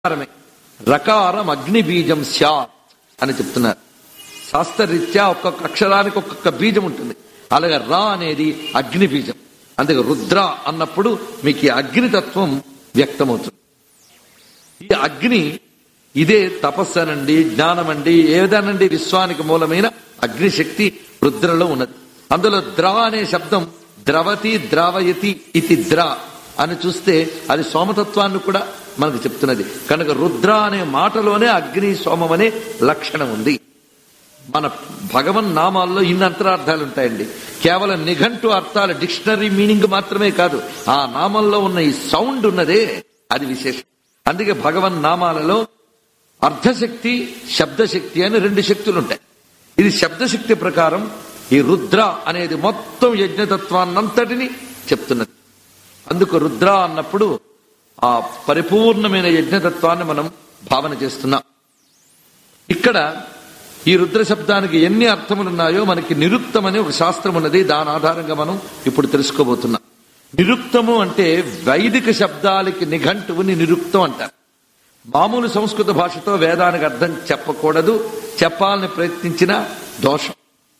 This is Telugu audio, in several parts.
రకారమే రకారం అగ్ని బీజం స్యాత్ అని చెప్తున్నారు శాస్త్రరీత్యా ఒక్కొక్క అక్షరానికి ఒక్కొక్క బీజం ఉంటుంది అలాగే రా అనేది అగ్ని బీజం అందుకే రుద్ర అన్నప్పుడు మీకు ఈ అగ్నితత్వం వ్యక్తమవుతుంది ఈ అగ్ని ఇదే తపస్సు అనండి జ్ఞానమండి ఏదనండి విశ్వానికి మూలమైన అగ్నిశక్తి రుద్రలో ఉన్నది అందులో ద్ర అనే శబ్దం ద్రవతి ద్రావయతి ఇది ద్ర అని చూస్తే అది సోమతత్వాన్ని కూడా మనకు చెప్తున్నది కనుక రుద్ర అనే మాటలోనే అగ్ని సోమం అనే లక్షణం ఉంది మన భగవన్ నామాల్లో ఇన్ని అంతరార్థాలు ఉంటాయండి కేవలం నిఘంటు అర్థాలు డిక్షనరీ మీనింగ్ మాత్రమే కాదు ఆ నామంలో ఉన్న ఈ సౌండ్ ఉన్నదే అది విశేషం అందుకే భగవన్ నామాలలో అర్ధశక్తి శబ్దశక్తి అని రెండు శక్తులు ఉంటాయి ఇది శబ్దశక్తి ప్రకారం ఈ రుద్ర అనేది మొత్తం యజ్ఞతత్వాన్నంతటిని చెప్తున్నది అందుకు రుద్ర అన్నప్పుడు ఆ పరిపూర్ణమైన యజ్ఞతత్వాన్ని మనం భావన చేస్తున్నాం ఇక్కడ ఈ రుద్ర శబ్దానికి ఎన్ని అర్థములు ఉన్నాయో మనకి నిరుక్తం అనే ఒక శాస్త్రం ఉన్నది దాని ఆధారంగా మనం ఇప్పుడు తెలుసుకోబోతున్నాం నిరుక్తము అంటే వైదిక శబ్దాలకి నిఘంటువుని నిరుక్తం అంటారు మామూలు సంస్కృత భాషతో వేదానికి అర్థం చెప్పకూడదు చెప్పాలని ప్రయత్నించిన దోషం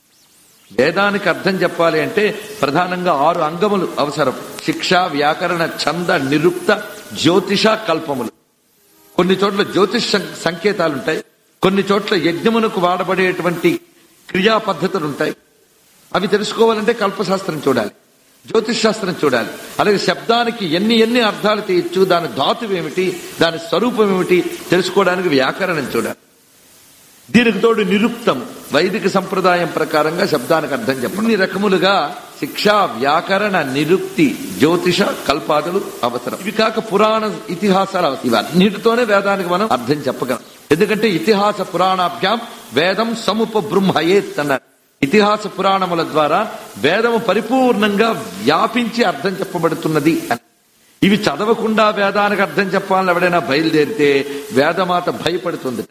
వేదానికి అర్థం చెప్పాలి అంటే ప్రధానంగా ఆరు అంగములు అవసరం శిక్ష వ్యాకరణ ఛంద నిరుక్త జ్యోతిష కల్పములు కొన్ని చోట్ల జ్యోతిష్ సం- సంకేతాలు ఉంటాయి కొన్ని చోట్ల యజ్ఞమునకు వాడబడేటువంటి క్రియా పద్ధతులు ఉంటాయి అవి తెలుసుకోవాలంటే కల్పశాస్త్రం చూడాలి జ్యోతిష్ శాస్త్రం చూడాలి అలాగే శబ్దానికి ఎన్ని ఎన్ని అర్థాలు తీయచ్చు దాని ధాతువు ఏమిటి దాని స్వరూపం ఏమిటి తెలుసుకోవడానికి వ్యాకరణం చూడాలి దీనికి తోడు నిరుక్తం వైదిక సంప్రదాయం ప్రకారంగా శబ్దానికి అర్థం చెప్పండి ఇన్ని రకములుగా శిక్ష వ్యాకరణ నిరుక్తి జ్యోతిష కల్పాదులు అవసరం ఇవి కాక పురాణ ఇతిహాసాలు అవసరం ఇవన్నిటితోనే వేదానికి మనం అర్థం చెప్పగలం ఎందుకంటే ఇతిహాస పురాణాభ్యాం వేదం సముప బ్రహ్మయేత్ అన్నారు ఇతిహాస పురాణముల ద్వారా వేదము పరిపూర్ణంగా వ్యాపించి అర్థం చెప్పబడుతున్నది అని ఇవి చదవకుండా వేదానికి అర్థం చెప్పాలని ఎవడైనా బయలుదేరితే వేదమాత భయపడుతుంది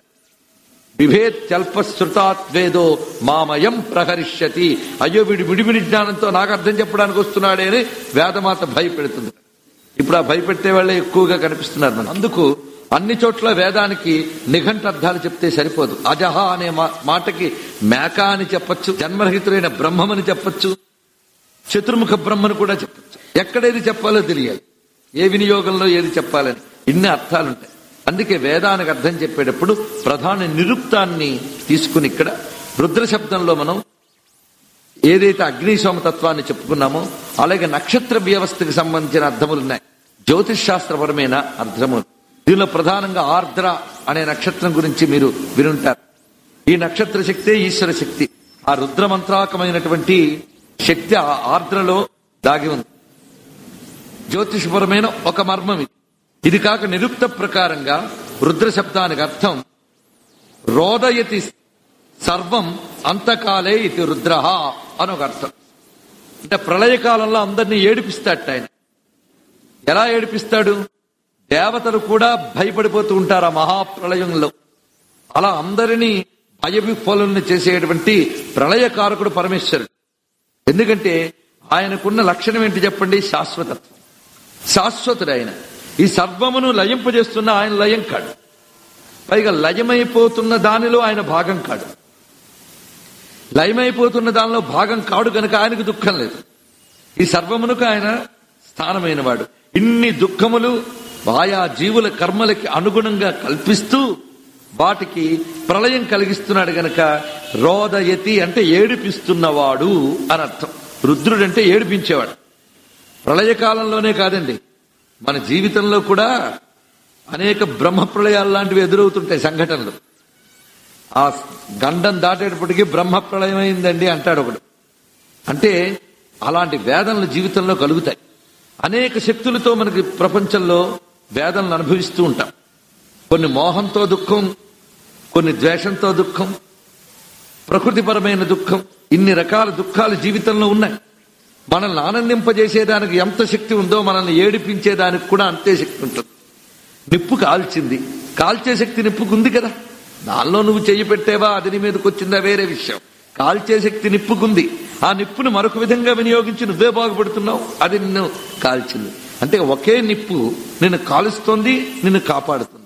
విభేత్యల్పశ్రుతాత్ వేదో మామయం ప్రహరిష్యతి అయ్యో వీడి విడివిడి జ్ఞానంతో నాకు అర్థం చెప్పడానికి వస్తున్నాడే అని వేదమాత భయపెడుతుంది ఇప్పుడు ఆ భయపెట్టే వాళ్ళే ఎక్కువగా కనిపిస్తున్నారు మనం అందుకు అన్ని చోట్ల వేదానికి నిఘంట అర్థాలు చెప్తే సరిపోదు అజహ అనే మా- మాటకి మేక అని చెప్పొచ్చు జన్మరహితుడైన బ్రహ్మమని చెప్పొచ్చు చతుర్ముఖ బ్రహ్మను కూడా చెప్పొచ్చు ఎక్కడేది చెప్పాలో తెలియాలి ఏ వినియోగంలో ఏది చెప్పాలని ఇన్ని అర్థాలుంటాయి అందుకే వేదానికి అర్థం చెప్పేటప్పుడు ప్రధాన నిరుక్తాన్ని తీసుకుని ఇక్కడ రుద్ర శబ్దంలో మనం ఏదైతే అగ్నిశోమతత్వాన్ని చెప్పుకున్నామో అలాగే నక్షత్ర వ్యవస్థకు సంబంధించిన అర్థములు ఉన్నాయి జ్యోతిష్ శాస్త్రపరమైన అర్థములు దీనిలో ప్రధానంగా ఆర్ద్ర అనే నక్షత్రం గురించి మీరు వినుంటారు ఈ నక్షత్ర శక్తే ఈశ్వర శక్తి ఆ రుద్రమంత్రాకమైనటువంటి శక్తి ఆ ఆర్ద్రలో దాగి ఉంది జ్యోతిషపరమైన ఒక మర్మం ఇది ఇది కాక నిరుక్త ప్రకారంగా రుద్ర శబ్దానికి అర్థం రోదయతి సర్వం అంతకాలే ఇది రుద్ర అని ఒక అర్థం అంటే ప్రళయకాలంలో అందరినీ ఏడిపిస్తాడట ఆయన ఎలా ఏడిపిస్తాడు దేవతలు కూడా భయపడిపోతూ ఉంటారు ఆ మహాప్రళయంలో అలా అందరినీ భయవిఫలుల్ని చేసేటువంటి ప్రళయకారకుడు పరమేశ్వరుడు ఎందుకంటే ఆయనకున్న లక్షణం ఏంటి చెప్పండి శాశ్వతత్వం శాశ్వతుడు ఆయన ఈ సర్వమును లయింపజేస్తున్న ఆయన లయం కాడు పైగా లయమైపోతున్న దానిలో ఆయన భాగం కాడు లయమైపోతున్న దానిలో భాగం కాడు కనుక ఆయనకు దుఃఖం లేదు ఈ సర్వమునకు ఆయన స్థానమైన వాడు ఇన్ని దుఃఖములు ఆయా జీవుల కర్మలకి అనుగుణంగా కల్పిస్తూ వాటికి ప్రళయం కలిగిస్తున్నాడు గనక రోదయతి అంటే ఏడిపిస్తున్నవాడు అని అర్థం రుద్రుడంటే ఏడిపించేవాడు ప్రళయకాలంలోనే కాదండి మన జీవితంలో కూడా అనేక బ్రహ్మ ప్రళయాలు లాంటివి ఎదురవుతుంటాయి సంఘటనలు ఆ గండం దాటేటప్పటికీ బ్రహ్మ ప్రళయం అయిందండి అంటాడు ఒకడు అంటే అలాంటి వేదనలు జీవితంలో కలుగుతాయి అనేక శక్తులతో మనకి ప్రపంచంలో వేదనలు అనుభవిస్తూ ఉంటాం కొన్ని మోహంతో దుఃఖం కొన్ని ద్వేషంతో దుఃఖం ప్రకృతిపరమైన దుఃఖం ఇన్ని రకాల దుఃఖాలు జీవితంలో ఉన్నాయి మనల్ని ఆనందింపజేసేదానికి ఎంత శక్తి ఉందో మనల్ని ఏడిపించేదానికి కూడా అంతే శక్తి ఉంటుంది నిప్పు కాల్చింది కాల్చే శక్తి నిప్పుకు ఉంది కదా దానిలో నువ్వు చెయ్యి పెట్టేవా అది నీ మీదకి వచ్చిందా వేరే విషయం కాల్చే శక్తి నిప్పుకుంది ఆ నిప్పును మరొక విధంగా వినియోగించి నువ్వే బాగుపడుతున్నావు అది నిన్ను కాల్చింది అంటే ఒకే నిప్పు నిన్ను కాలుస్తోంది నిన్ను కాపాడుతుంది